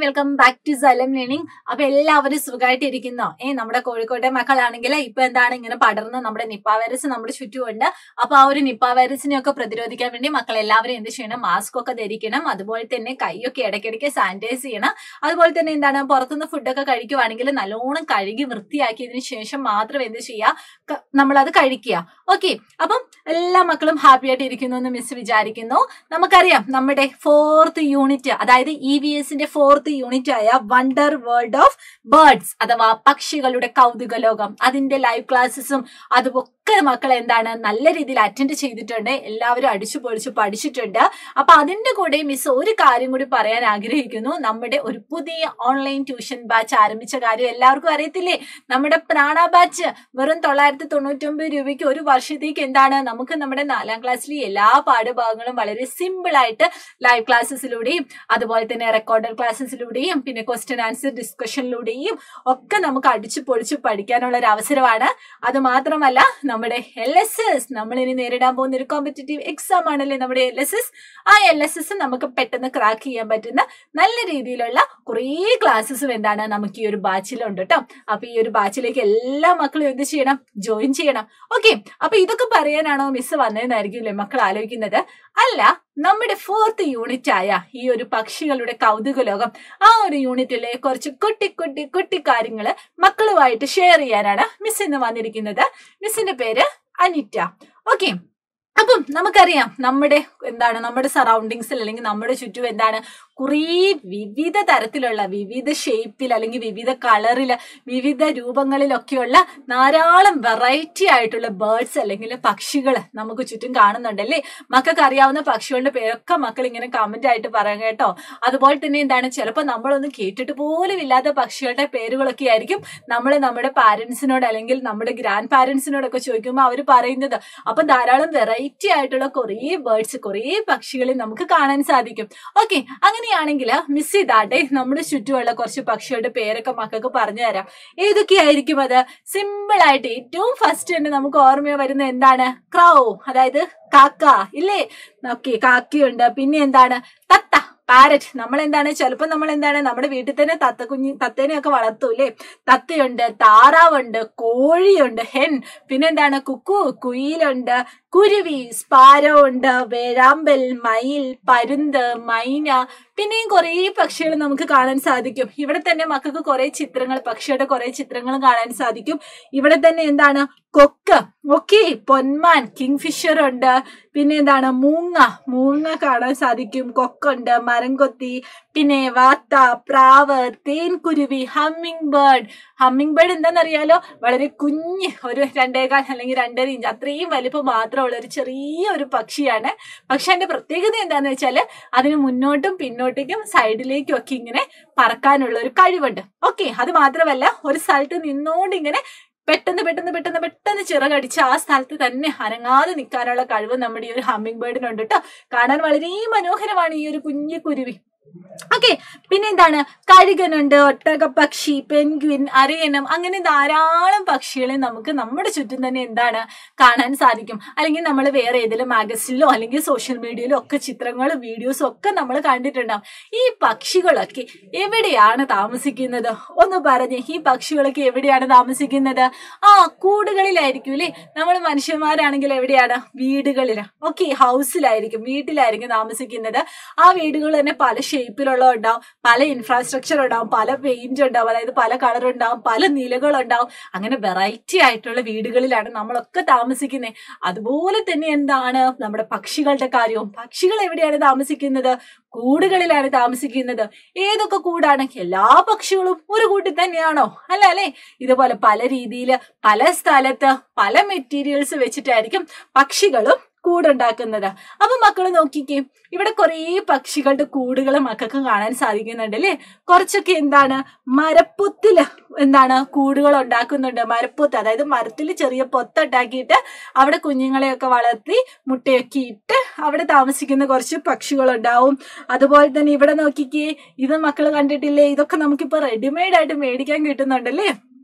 Welcome back to Salam learning അപ്പൊ എല്ലാവരും സുഖമായിട്ട് ഇരിക്കുന്നോ ഏ നമ്മുടെ കോഴിക്കോട്ടെ മക്കളാണെങ്കിൽ ഇപ്പൊ എന്താണ് ഇങ്ങനെ പടർന്ന് നമ്മുടെ നിപ്പ വൈറസ് നമ്മുടെ ചുറ്റുമുണ്ട് അപ്പൊ ആ ഒരു നിപ്പ വൈറസിനെ ഒക്കെ പ്രതിരോധിക്കാൻ വേണ്ടി മക്കൾ എല്ലാവരും എന്ത് ചെയ്യണം മാസ്ക് ഒക്കെ ധരിക്കണം അതുപോലെ തന്നെ കൈയൊക്കെ ഇടയ്ക്കിടയ്ക്ക് സാനിറ്റൈസ് ചെയ്യണം അതുപോലെ തന്നെ എന്താണ് പുറത്തുനിന്ന് ഫുഡൊക്കെ കഴിക്കുവാണെങ്കിൽ നല്ലോണം കഴുകി വൃത്തിയാക്കിയതിനു ശേഷം മാത്രം എന്ത് ചെയ്യുക നമ്മൾ അത് കഴിക്കുക ഓക്കെ അപ്പം എല്ലാ മക്കളും ഹാപ്പി ആയിട്ട് ഇരിക്കുന്നു എന്ന് മിസ് വിചാരിക്കുന്നു നമുക്കറിയാം നമ്മുടെ ഫോർത്ത് യൂണിറ്റ് അതായത് ഇ വി എസിന്റെ ഫോർത്ത് യൂണിറ്റ് ആയ വണ്ടർ വേൾഡ് ഓഫ് ബേർഡ്സ് അഥവാ പക്ഷികളുടെ കൗതുക ലോകം അതിന്റെ ലൈവ് ക്ലാസ്സസും അതുമൊക്കെ മക്കൾ എന്താണ് നല്ല രീതിയിൽ അറ്റൻഡ് ചെയ്തിട്ടുണ്ട് എല്ലാവരും അടിച്ചു പൊളിച്ചു പഠിച്ചിട്ടുണ്ട് അപ്പൊ അതിന്റെ കൂടെ മിസ് ഒരു കാര്യം കൂടി പറയാൻ ആഗ്രഹിക്കുന്നു നമ്മുടെ ഒരു പുതിയ ഓൺലൈൻ ട്യൂഷൻ ബാച്ച് ആരംഭിച്ച കാര്യം എല്ലാവർക്കും അറിയത്തില്ലേ നമ്മുടെ പ്രാണ ബാച്ച് വെറും തൊള്ളായിരത്തി തൊണ്ണൂറ്റി ഒമ്പത് രൂപയ്ക്ക് ഒരു വർഷത്തേക്ക് എന്താണ് നമുക്ക് നമ്മുടെ നാലാം ക്ലാസ്സിലെ എല്ലാ പാഠഭാഗങ്ങളും വളരെ സിമ്പിൾ ആയിട്ട് ലൈവ് ക്ലാസ്സസിലൂടെയും അതുപോലെ തന്നെ റെക്കോർഡർ ക്ലാസ്സസിലൂടെയും പിന്നെ ക്വസ്റ്റ്യൻ ആൻസർ ഡിസ്കഷനിലൂടെയും ഒക്കെ നമുക്ക് അടിച്ചു പൊളിച്ചു പഠിക്കാനുള്ള ഒരു അവസരമാണ് അത് മാത്രമല്ല നമ്മുടെ എൽ എസ് എസ് നമ്മൾ ഇനി നേരിടാൻ പോകുന്ന ഒരു കോമ്പറ്റേറ്റീവ് എക്സാം ആണല്ലേ നമ്മുടെ എൽ എസ് എസ് ആ എൽ എസ് എസ് നമുക്ക് പെട്ടെന്ന് ക്രാക്ക് ചെയ്യാൻ പറ്റുന്ന നല്ല രീതിയിലുള്ള കുറേ ക്ലാസ്സസും എന്താണ് നമുക്ക് ഈ ഒരു ബാച്ചിലുണ്ട് കേട്ടോ അപ്പൊ ഈ ഒരു ബാച്ചിലേക്ക് എല്ലാ മക്കളും എന്ത് ചെയ്യണം ജോയിൻ ചെയ്യണം ഓക്കെ അപ്പൊ ഇതൊക്കെ പറയാനാണോ മിസ് വന്നതെന്നായിരിക്കും മക്കൾ ആലോചിക്കുന്നത് അല്ല നമ്മുടെ ഫോർത്ത് യൂണിറ്റ് ആയ ഈ ഒരു പക്ഷികളുടെ കൗതുക ലോകം ആ ഒരു യൂണിറ്റിലെ കുറച്ച് കുട്ടി കുട്ടി കുട്ടി കാര്യങ്ങള് മക്കളുമായിട്ട് ഷെയർ ചെയ്യാനാണ് മിസ് ഇന്ന് വന്നിരിക്കുന്നത് മിസ്സിന്റെ പേര് അനിറ്റ ഓക്കെ അപ്പം നമുക്കറിയാം നമ്മുടെ എന്താണ് നമ്മുടെ സറൗണ്ടിങ്സിൽ അല്ലെങ്കിൽ നമ്മുടെ ചുറ്റും എന്താണ് കുറേ വിവിധ തരത്തിലുള്ള വിവിധ ഷേപ്പിൽ അല്ലെങ്കിൽ വിവിധ കളറിൽ വിവിധ രൂപങ്ങളിലൊക്കെയുള്ള ധാരാളം വെറൈറ്റി ആയിട്ടുള്ള ബേർഡ്സ് അല്ലെങ്കിൽ പക്ഷികൾ നമുക്ക് ചുറ്റും കാണുന്നുണ്ടല്ലേ മക്കൾക്ക് അറിയാവുന്ന പക്ഷികളുടെ പേരൊക്കെ മക്കൾ ഇങ്ങനെ കമന്റ് ആയിട്ട് പറയാം കേട്ടോ അതുപോലെ തന്നെ എന്താണ് ചിലപ്പോൾ നമ്മളൊന്നും കേട്ടിട്ട് പോലും ഇല്ലാത്ത പക്ഷികളുടെ പേരുകളൊക്കെ ആയിരിക്കും നമ്മൾ നമ്മുടെ പാരന്റ്സിനോട് അല്ലെങ്കിൽ നമ്മുടെ ഗ്രാൻഡ് പാരന്റ്സിനോടൊക്കെ ചോദിക്കുമ്പോൾ അവർ പറയുന്നത് അപ്പൊ ധാരാളം വെറൈറ്റി ആയിട്ടുള്ള കുറേ ബേർഡ്സ് കുറേ പക്ഷികളെ നമുക്ക് കാണാൻ സാധിക്കും ഓക്കെ അങ്ങനെയാണെങ്കിൽ മിസ് ചെയ്താട്ടെ നമ്മുടെ ചുറ്റുമുള്ള കുറച്ച് പക്ഷികളുടെ പേരൊക്കെ മക്കൾക്ക് പറഞ്ഞു തരാം ഏതൊക്കെയായിരിക്കും അത് സിമ്പിൾ ആയിട്ട് ഏറ്റവും ഫസ്റ്റ് തന്നെ നമുക്ക് ഓർമ്മ വരുന്ന എന്താണ് ക്രൗ അതായത് കാക്ക ഇല്ലേ ഓക്കെ കാക്കയുണ്ട് പിന്നെ എന്താണ് തത്ത പാരറ്റ് നമ്മൾ എന്താണ് ചിലപ്പോൾ നമ്മൾ എന്താണ് നമ്മുടെ വീട്ടിൽ തന്നെ തത്ത കുഞ്ഞി തത്തേനെയൊക്കെ വളർത്തൂലേ തത്തയുണ്ട് താറാവുണ്ട് കോഴിയുണ്ട് ഹെൻ പിന്നെന്താണ് കുക്കു കുയിലുണ്ട് കുരുവി സ്പാരോ ഉണ്ട് വേഴാമ്പൽ മയിൽ പരുന്ത് മൈന പിന്നെയും കുറേ പക്ഷികൾ നമുക്ക് കാണാൻ സാധിക്കും ഇവിടെ തന്നെ മക്കൾക്ക് കുറെ ചിത്രങ്ങൾ പക്ഷിയുടെ കുറെ ചിത്രങ്ങൾ കാണാൻ സാധിക്കും ഇവിടെ തന്നെ എന്താണ് കൊക്ക് ഓക്കെ പൊന്മാൻ കിങ് ഫിഷർ ഉണ്ട് പിന്നെ എന്താണ് മൂങ്ങ മൂങ്ങ കാണാൻ സാധിക്കും കൊക്കുണ്ട് മരംകൊത്തി പിന്നെ വാത്ത പ്രാവ് തേൻകുരുവി ഹമ്മിങ് ബേർഡ് ഹമ്മിങ് ബേർഡ് എന്താണെന്നറിയാലോ വളരെ കുഞ്ഞ് ഒരു രണ്ടേകാൽ അല്ലെങ്കിൽ രണ്ടര ഇഞ്ച് അത്രയും വലിപ്പം മാത്രമുള്ള ഒരു ചെറിയ ഒരു പക്ഷിയാണ് പക്ഷെ അതിന്റെ പ്രത്യേകത എന്താണെന്ന് വെച്ചാൽ അതിന് മുന്നോട്ടും പിന്നോട്ടേക്കും സൈഡിലേക്കും ഒക്കെ ഇങ്ങനെ പറക്കാനുള്ള ഒരു കഴിവുണ്ട് ഓക്കെ അത് മാത്രമല്ല ഒരു സ്ഥലത്ത് നിന്നുകൊണ്ട് ഇങ്ങനെ പെട്ടെന്ന് പെട്ടെന്ന് പെട്ടെന്ന് പെട്ടെന്ന് ചിറകടിച്ച് ആ സ്ഥലത്ത് തന്നെ അനങ്ങാതെ നിൽക്കാനുള്ള കഴിവ് നമ്മുടെ ഈ ഒരു ഹമ്മിങ് ബേർഡിനുണ്ട് കേട്ടോ കാണാൻ വളരെ മനോഹരമാണ് ഈ ഒരു കുഞ്ഞു കുരുവി ഓക്കെ പിന്നെന്താണ് കഴുകനുണ്ട് ഒട്ടകപ്പക്ഷി പെൻഗ്വിൻ അരയനം അങ്ങനെ ധാരാളം പക്ഷികളെ നമുക്ക് നമ്മുടെ ചുറ്റും തന്നെ എന്താണ് കാണാൻ സാധിക്കും അല്ലെങ്കിൽ നമ്മൾ വേറെ ഏതെങ്കിലും മാഗസിനിലോ അല്ലെങ്കിൽ സോഷ്യൽ മീഡിയയിലോ ഒക്കെ ചിത്രങ്ങളും വീഡിയോസും ഒക്കെ നമ്മൾ കണ്ടിട്ടുണ്ടാവും ഈ പക്ഷികളൊക്കെ എവിടെയാണ് താമസിക്കുന്നത് ഒന്ന് പറഞ്ഞ് ഈ പക്ഷികളൊക്കെ എവിടെയാണ് താമസിക്കുന്നത് ആ കൂടുകളിലായിരിക്കും അല്ലേ നമ്മൾ മനുഷ്യന്മാരാണെങ്കിൽ എവിടെയാണ് വീടുകളിൽ ഓക്കെ ഹൗസിലായിരിക്കും വീട്ടിലായിരിക്കും താമസിക്കുന്നത് ആ വീടുകൾ തന്നെ പല ഷേപ്പിലുള്ള ഉണ്ടാവും പല ഇൻഫ്രാസ്ട്രക്ചർ ഉണ്ടാവും പല പെയിന്റ് ഉണ്ടാവും അതായത് പല കളർ ഉണ്ടാവും പല നിലകളുണ്ടാവും അങ്ങനെ വെറൈറ്റി ആയിട്ടുള്ള വീടുകളിലാണ് നമ്മളൊക്കെ താമസിക്കുന്നത് അതുപോലെ തന്നെ എന്താണ് നമ്മുടെ പക്ഷികളുടെ കാര്യവും പക്ഷികൾ എവിടെയാണ് താമസിക്കുന്നത് കൂടുകളിലാണ് താമസിക്കുന്നത് ഏതൊക്കെ കൂടാണ് എല്ലാ പക്ഷികളും ഒരു കൂട്ടിൽ തന്നെയാണോ അല്ല അല്ലെ ഇതുപോലെ പല രീതിയിൽ പല സ്ഥലത്ത് പല മെറ്റീരിയൽസ് വെച്ചിട്ടായിരിക്കും പക്ഷികളും കൂടുണ്ടാക്കുന്നത് അപ്പൊ മക്കൾ നോക്കിക്കേ ഇവിടെ കുറേ പക്ഷികളുടെ കൂടുകൾ മക്കൾക്ക് കാണാൻ സാധിക്കുന്നുണ്ട് അല്ലേ കുറച്ചൊക്കെ എന്താണ് മരപ്പൊത്തില് എന്താണ് കൂടുകൾ ഉണ്ടാക്കുന്നുണ്ട് മരപ്പൊത്ത് അതായത് മരത്തിൽ ചെറിയ പൊത്തുണ്ടാക്കിയിട്ട് അവിടെ കുഞ്ഞുങ്ങളെയൊക്കെ വളർത്തി മുട്ടയൊക്കെ ഇട്ട് അവിടെ താമസിക്കുന്ന കുറച്ച് പക്ഷികളുണ്ടാവും അതുപോലെ തന്നെ ഇവിടെ നോക്കിക്കേ ഇത് മക്കൾ കണ്ടിട്ടില്ലേ ഇതൊക്കെ നമുക്കിപ്പോ റെഡിമെയ്ഡ് ആയിട്ട് മേടിക്കാൻ കിട്ടുന്നുണ്ടല്ലേ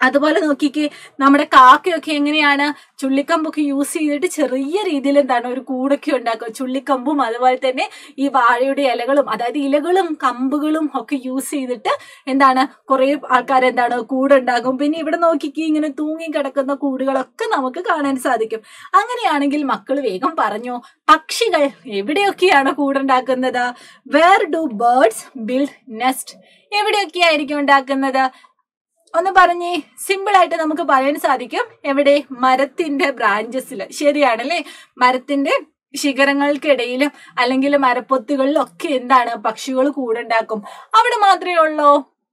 അതുപോലെ നോക്കിക്കേ നമ്മുടെ കാക്കയൊക്കെ എങ്ങനെയാണ് ചുള്ളിക്കമ്പൊക്കെ യൂസ് ചെയ്തിട്ട് ചെറിയ രീതിയിൽ എന്താണ് ഒരു കൂടൊക്കെ ഉണ്ടാക്കുക ചുള്ളിക്കമ്പും അതുപോലെ തന്നെ ഈ വാഴയുടെ ഇലകളും അതായത് ഇലകളും കമ്പുകളും ഒക്കെ യൂസ് ചെയ്തിട്ട് എന്താണ് കുറെ ആൾക്കാർ എന്താണ് കൂടുണ്ടാക്കും പിന്നെ ഇവിടെ നോക്കിക്കേ ഇങ്ങനെ തൂങ്ങി കിടക്കുന്ന കൂടുകളൊക്കെ നമുക്ക് കാണാൻ സാധിക്കും അങ്ങനെയാണെങ്കിൽ മക്കൾ വേഗം പറഞ്ഞു പക്ഷികൾ എവിടെയൊക്കെയാണ് കൂടുണ്ടാക്കുന്നത് where do birds build nest എവിടെയൊക്കെയായിരിക്കും ഉണ്ടാക്കുന്നത് ഒന്ന് പറഞ്ഞേ സിമ്പിൾ ആയിട്ട് നമുക്ക് പറയാൻ സാധിക്കും എവിടെ മരത്തിന്റെ ബ്രാഞ്ചസിൽ ശരിയാണല്ലേ മരത്തിന്റെ ശിഖരങ്ങൾക്കിടയിലും അല്ലെങ്കിൽ മരപ്പൊത്തുകളിലും ഒക്കെ എന്താണ് പക്ഷികൾ കൂടുണ്ടാക്കും അവിടെ മാത്രമേ ഉള്ളൂ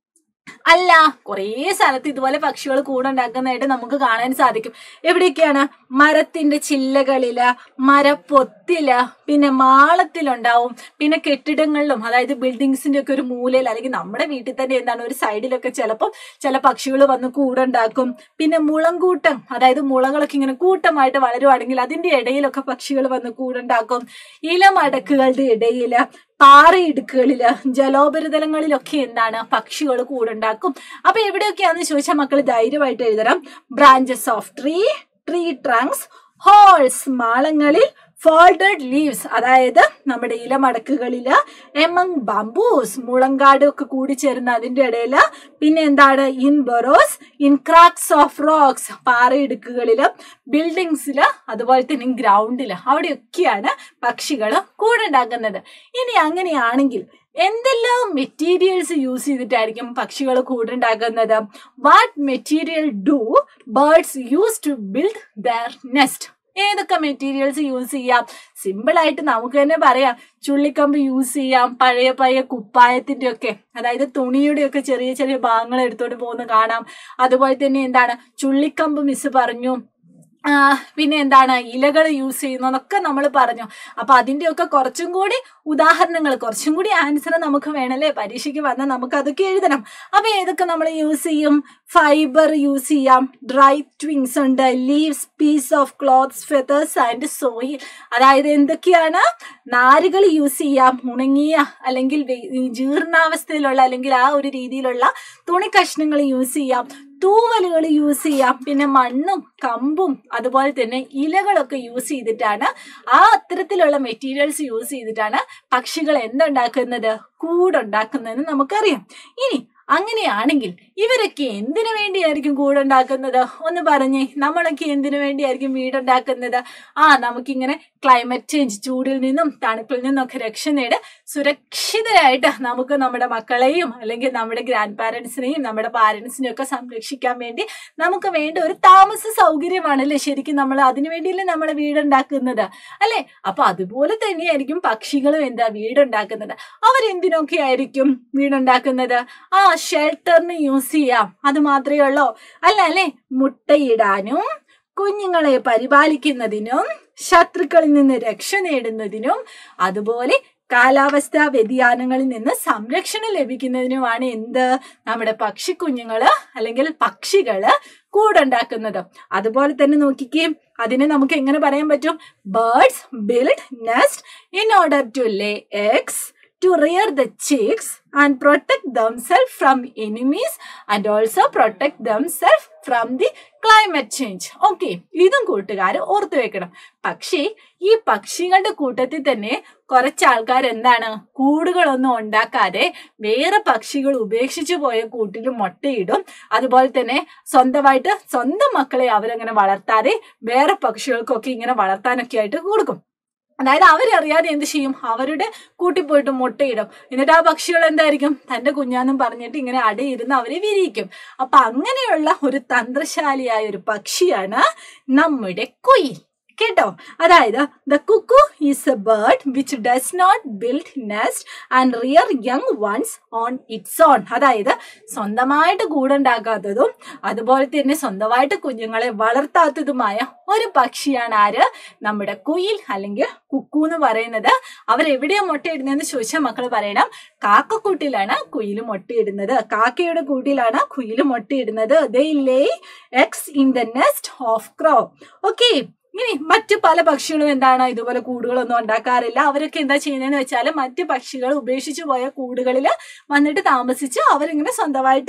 അല്ല കുറേ സ്ഥലത്ത് ഇതുപോലെ പക്ഷികൾ കൂടുണ്ടാക്കുന്നതായിട്ട് നമുക്ക് കാണാൻ സാധിക്കും എവിടെയൊക്കെയാണ് മരത്തിന്റെ ചില്ലകളില് മരപ്പൊത്തില് പിന്നെ മാളത്തിലുണ്ടാവും പിന്നെ കെട്ടിടങ്ങളിലും അതായത് ബിൽഡിങ്സിന്റെ ഒക്കെ ഒരു മൂലയിൽ അല്ലെങ്കിൽ നമ്മുടെ വീട്ടിൽ തന്നെ എന്താണ് ഒരു സൈഡിലൊക്കെ ചിലപ്പോൾ ചില പക്ഷികൾ വന്ന് കൂടുണ്ടാക്കും പിന്നെ മുളങ്കൂട്ടം അതായത് മുളകളൊക്കെ ഇങ്ങനെ കൂട്ടമായിട്ട് വളരുവാണെങ്കിൽ അതിന്റെ ഇടയിലൊക്കെ പക്ഷികൾ വന്ന് കൂടുണ്ടാക്കും ഇലമടക്കുകളുടെ ഇടയില് പാറയിടുക്കുകളില് ജലോപരിതലങ്ങളിലൊക്കെ എന്താണ് പക്ഷികൾ കൂടുണ്ടാക്കും അപ്പൊ എവിടെയൊക്കെയാന്ന് ചോദിച്ചാൽ മക്കൾ ധൈര്യമായിട്ട് എഴുതണം branches of tree tree trunks holes മാളങ്ങളിൽ ഫോൾഡഡ് ലീവ്സ് അതായത് നമ്മുടെ ഇലമടക്കുകളില് എമംഗ് ബംബൂസ് മുളങ്കാട് ഒക്കെ കൂടി ചേരുന്ന അതിന്റെ ഇടയില് പിന്നെ എന്താണ് in burrows in cracks of rocks പാറയിടുക്കുകളില് ബിൽഡിങ്സില് അതുപോലെ തന്നെ ഗ്രൗണ്ടില് അവിടെയൊക്കെയാണ് പക്ഷികൾ കൂടുണ്ടാക്കുന്നത് ഇനി അങ്ങനെയാണെങ്കിൽ എന്തെല്ലാം മെറ്റീരിയൽസ് യൂസ് ചെയ്തിട്ടായിരിക്കും പക്ഷികൾ കൂടുണ്ടാക്കുന്നത് what material do birds use to build their nest ഏതൊക്കെ മെറ്റീരിയൽസ് യൂസ് ചെയ്യാം സിമ്പിൾ ആയിട്ട് നമുക്ക് തന്നെ പറയാം ചുള്ളിക്കമ്പ് യൂസ് ചെയ്യാം പഴയ പഴയ കുപ്പായത്തിന്റെ ഒക്കെ അതായത് തുണിയുടെ ഒക്കെ ചെറിയ ചെറിയ ഭാഗങ്ങൾ എടുത്തോണ്ട് പോകുന്ന കാണാം അതുപോലെ തന്നെ എന്താണ് ചുള്ളിക്കമ്പ് മിസ് പറഞ്ഞു ആ, പിന്നെ എന്താണ് ഇലകൾ യൂസ് ചെയ്യുന്നതൊക്കെ നമ്മൾ പറഞ്ഞു അപ്പൊ അതിന്റെയൊക്കെ കുറച്ചും കൂടി ഉദാഹരണങ്ങൾ കുറച്ചും കൂടി ആൻസർ നമുക്ക് വേണമല്ലേ പരീക്ഷയ്ക്ക് വന്നാൽ നമുക്ക് അതൊക്കെ എഴുതണം അപ്പൊ ഏതൊക്കെ നമ്മൾ യൂസ് ചെയ്യും ഫൈബർ യൂസ് ചെയ്യാം ഡ്രൈ ട്വിങ്സ് ഉണ്ട് leaves piece of clothes feathers and soil അതായത് എന്തൊക്കെയാണ് നാരുകൾ യൂസ് ചെയ്യാം ഉണങ്ങിയ അല്ലെങ്കിൽ വെ- ജീർണാവസ്ഥയിലുള്ള അല്ലെങ്കിൽ ആ ഒരു രീതിയിലുള്ള തുണി കഷ്ണങ്ങൾ യൂസ് ചെയ്യാം തൂവലുകൾ യൂസ് ചെയ്യാം പിന്നെ മണ്ണും കമ്പും അതുപോലെ തന്നെ ഇലകളൊക്കെ യൂസ് ചെയ്തിട്ടാണ് ആ അത്തരത്തിലുള്ള മെറ്റീരിയൽസ് യൂസ് ചെയ്തിട്ടാണ് പക്ഷികൾ എന്തുണ്ടാക്കുന്നത് കൂടുണ്ടാക്കുന്നതെന്ന് നമുക്കറിയാം ഇനി അങ്ങനെയാണെങ്കിൽ ഇവരൊക്കെ എന്തിനു വേണ്ടിയായിരിക്കും കൂടുണ്ടാക്കുന്നത് ഒന്ന് പറഞ്ഞേ നമ്മളൊക്കെ എന്തിനു വേണ്ടിയായിരിക്കും വീടുണ്ടാക്കുന്നത് ആ നമുക്കിങ്ങനെ ക്ലൈമറ്റ് ചേഞ്ച് ചൂടിൽ നിന്നും തണുപ്പിൽ നിന്നും ഒക്കെ രക്ഷ നേട് സുരക്ഷിതരായിട്ട് നമുക്ക് നമ്മുടെ മക്കളെയും അല്ലെങ്കിൽ നമ്മുടെ ഗ്രാൻഡ് പാരൻസിനെയും നമ്മുടെ പാരൻസിനെയും ഒക്കെ സംരക്ഷിക്കാൻ വേണ്ടി നമുക്ക് വേണ്ട ഒരു താമസ സൗകര്യമാണല്ലേ ശരിക്കും നമ്മൾ അതിനു വേണ്ടിയല്ലേ നമ്മൾ വീടുണ്ടാക്കുന്നത് അല്ലെ അപ്പൊ അതുപോലെ തന്നെയായിരിക്കും പക്ഷികളും എന്താ വീടുണ്ടാക്കുന്നത് അവരെന്തിനൊക്കെ ആയിരിക്കും വീടുണ്ടാക്കുന്നത് ആ ഷെൽട്ടറിന് യൂസ് ചെയ്യാം അത് മാത്രമേ ഉള്ളൂ അല്ല അല്ലെ മുട്ടയിടാനും കുഞ്ഞുങ്ങളെ പരിപാലിക്കുന്നതിനും ശത്രുക്കളിൽ നിന്ന് രക്ഷ നേടുന്നതിനും അതുപോലെ കാലാവസ്ഥാ വ്യതിയാനങ്ങളിൽ നിന്ന് സംരക്ഷണം ലഭിക്കുന്നതിനുമാണ് എന്ത് നമ്മുടെ പക്ഷിക്കുഞ്ഞുങ്ങള് അല്ലെങ്കിൽ പക്ഷികള് കൂടുണ്ടാക്കുന്നത് അതുപോലെ തന്നെ നോക്കിക്കേ അതിനെ നമുക്ക് എങ്ങനെ പറയാൻ പറ്റും birds build nest in order to lay eggs to rear the chicks and protect themselves from enemies and also protect themselves from the climate change. Okay ഇതും കൂട്ടുകാർ ഓർത്തു വെക്കണം പക്ഷേ ഈ പക്ഷികളുടെ കൂട്ടത്തിൽ തന്നെ കുറച്ച് ആൾക്കാർ എന്താണ് കൂടുകളൊന്നും ഉണ്ടാക്കാതെ വേറെ പക്ഷികൾ ഉപേക്ഷിച്ചു പോയ കൂട്ടിൽ മുട്ടയിടും അതുപോലെ തന്നെ സ്വന്തമായിട്ട് സ്വന്തം മക്കളെ അവരങ്ങനെ വളർത്താതെ വേറെ പക്ഷികൾക്കൊക്കെ ഇങ്ങനെ വളർത്താനൊക്കെ ആയിട്ട് കൊടുക്കും അതായത് അവരറിയാതെ എന്ത് ചെയ്യും അവരുടെ കൂട്ടി പോയിട്ട് മുട്ടയിടും എന്നിട്ട് ആ പക്ഷികൾ എന്തായിരിക്കും തന്റെ കുഞ്ഞാന്നും പറഞ്ഞിട്ട് ഇങ്ങനെ അടയിരുന്ന് അവരെ വിരിയിക്കും അപ്പൊ അങ്ങനെയുള്ള ഒരു തന്ത്രശാലിയായ ഒരു പക്ഷിയാണ് നമ്മുടെ കുയിൽ കേട്ടോ അതായത് the cuckoo is a bird which does not build nest and rear young ones on its own അതായത് സ്വന്തമായിട്ട് കൂടുണ്ടാക്കാത്തതും അതുപോലെ തന്നെ സ്വന്തമായിട്ട് കുഞ്ഞുങ്ങളെ വളർത്താത്തതുമായ ഒരു പക്ഷിയാണ് ആര് നമ്മുടെ കുയിൽ അല്ലെങ്കിൽ കുക്കു എന്ന് പറയുന്നത് അവരെവിടെയാ മുട്ടയിടുന്നതെന്ന് ചോദിച്ചാൽ മക്കൾ പറയണം കാക്കക്കൂട്ടിലാണ് കുയിൽ മുട്ടയിടുന്നത് കാക്കയുടെ കൂട്ടിലാണ് കുയിൽ മുട്ടയിടുന്നത് they lay eggs in the nest of crow okay ഇനി മറ്റു പല പക്ഷികളും എന്താണ് ഇതുപോലെ കൂടുകളൊന്നും ഉണ്ടാക്കാറില്ല അവരൊക്കെ എന്താ ചെയ്യുന്നതെന്ന് വെച്ചാൽ മറ്റു പക്ഷികൾ ഉപേക്ഷിച്ചു പോയ കൂടുകളിൽ വന്നിട്ട് താമസിച്ച് അവരിങ്ങനെ സ്വന്തമായിട്ട്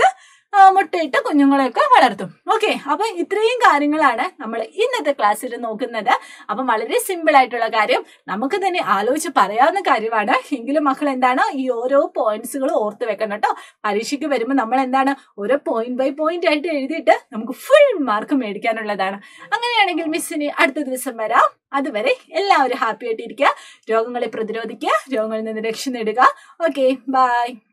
ആ, മുട്ടയിട്ട് കുഞ്ഞുങ്ങളെയൊക്കെ വളർത്തും ഓക്കെ അപ്പൊ ഇത്രയും കാര്യങ്ങളാണ് നമ്മൾ ഇന്നത്തെ ക്ലാസ്സിൽ നോക്കുന്നത് അപ്പം വളരെ സിമ്പിൾ ആയിട്ടുള്ള കാര്യം നമുക്ക് തന്നെ ആലോചിച്ച് പറയാവുന്ന കാര്യമാണ് എങ്കിലും മക്കൾ എന്താണ് ഈ ഓരോ പോയിന്റ്സുകൾ ഓർത്ത് വെക്കണം കേട്ടോ പരീക്ഷയ്ക്ക് വരുമ്പോൾ നമ്മൾ എന്താണ് ഓരോ പോയിന്റ് ബൈ പോയിന്റ് ആയിട്ട് എഴുതിയിട്ട് നമുക്ക് ഫുൾ മാർക്ക് മേടിക്കാനുള്ളതാണ് അങ്ങനെയാണെങ്കിൽ മിസ്സിന് അടുത്ത ദിവസം വരാം അതുവരെ എല്ലാവരും ഹാപ്പി ആയിട്ടിരിക്കുക രോഗങ്ങളെ പ്രതിരോധിക്കുക രോഗങ്ങളിൽ നിന്ന് രക്ഷ നേടുക ഓക്കെ ബൈ